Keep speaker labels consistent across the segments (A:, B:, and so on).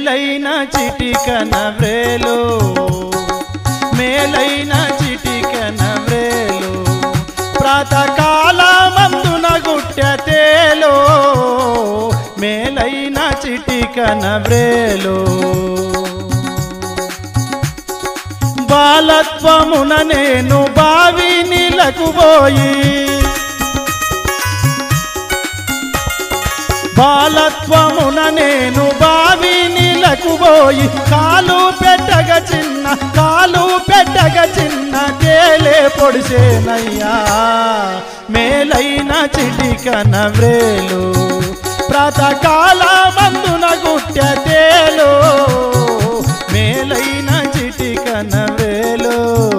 A: మేలైన చిటికన వ్రేలు మేలైన చిటికన వ్రేలు ప్రాతకాల మందున గుట్టెతేలో మేలైన చిటికన వ్రేలు బాలత్వమున నేను బావి నీలకు పోయి బాలత్వమున నేను బావి నీలకు పోయి కాలు పెట్టగ చిన్న కాలు పెట్టగ చిన్న తేలే పొడిసేనయ్యా మేలైన చిటికన వ్రేలు ప్రాతకాల మందున గుట్టె తేలు మేలైన చిటికన వేలు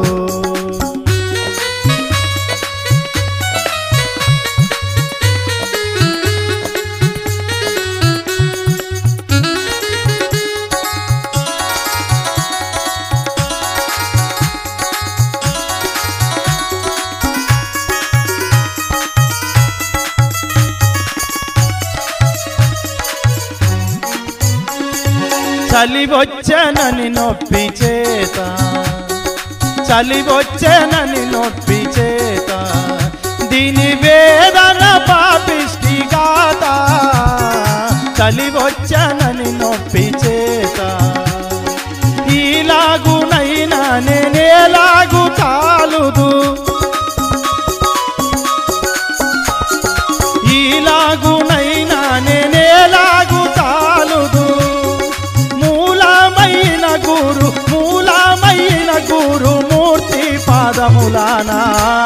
A: చలి వచ్చనని నొప్పి చేత చలి వచ్చనని నొప్పి చేత దీని వేదన పాపిష్టి గాత చలి వచ్చనని నొప్పి చేత ఈలాగునైనా నేనేలాగు చాలుదు ఈలాగునైనా నేనేలాగు చాలుదు మూలమైన గురు మూలమైన గురు మూర్తి పాదములానా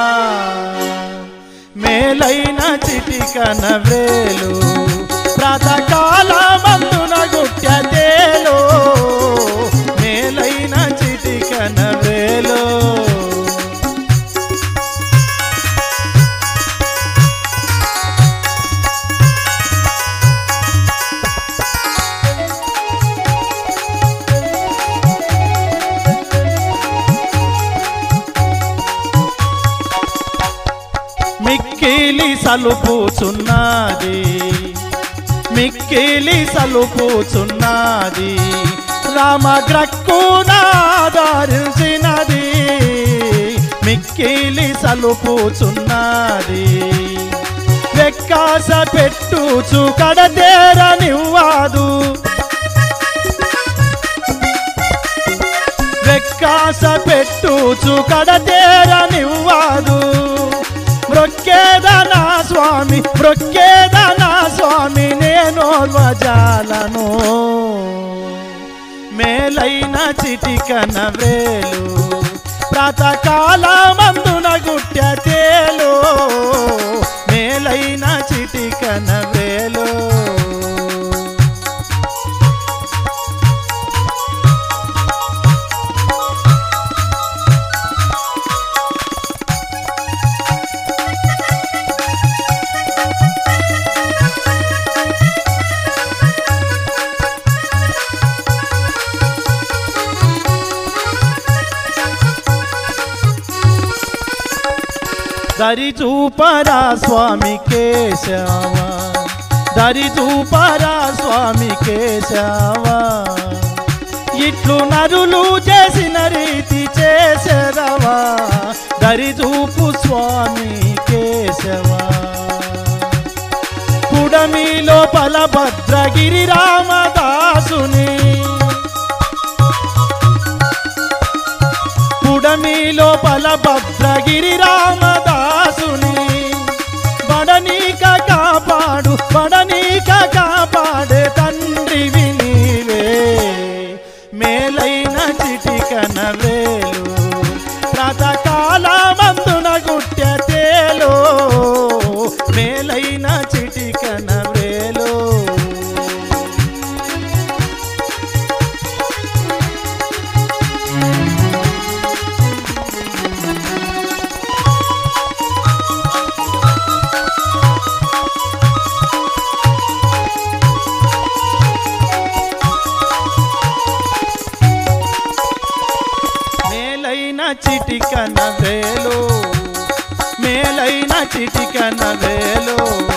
A: మేలైన చిటికన వ్రేలు ప్రాతకాల మందున గుట్టెతేలో మేలైన చిటికన వ్రేలు మిక్కిలి సలుపుచున్నది మిక్కిలి సలుపుచున్నది రామగ్రక్కునాదర్శినది మిక్కిలి సలుపుచున్నది వెక్కాస పెట్టుచు కడతేరనివ్వదు వెక్కాస పెట్టుచు కడతేరనివ్వదు మృక్కేదనా స్వామి మృక్కేదనా స్వామి నేను జాలను మేలైన చిటికన వేలు ప్రాతకాల మందున గుట్టెతేలు మేలైన చిటికన వేలు దరి చూపరా స్వామి కేశవ దరి చూపరా స్వామి కేశవ ఇట్లు నరులు చేసిన రీతి చేసెదవా దరి చూపు స్వామి కేశవ పుడమి లోపల భద్రగిరి రామదాసుని పుడమి లోపల భద్రగిరి రామదాసుని బడనీక కాపాడు బడనీక కాపాడే తండ్రివి నీవే మేలైన చిటికన వేలు ప్రాతకాల మందున గుట్టెతేలో మేలైన చిటికన వేలు మేలైన చిటికన వేలు మేలైన చిటికన వేలు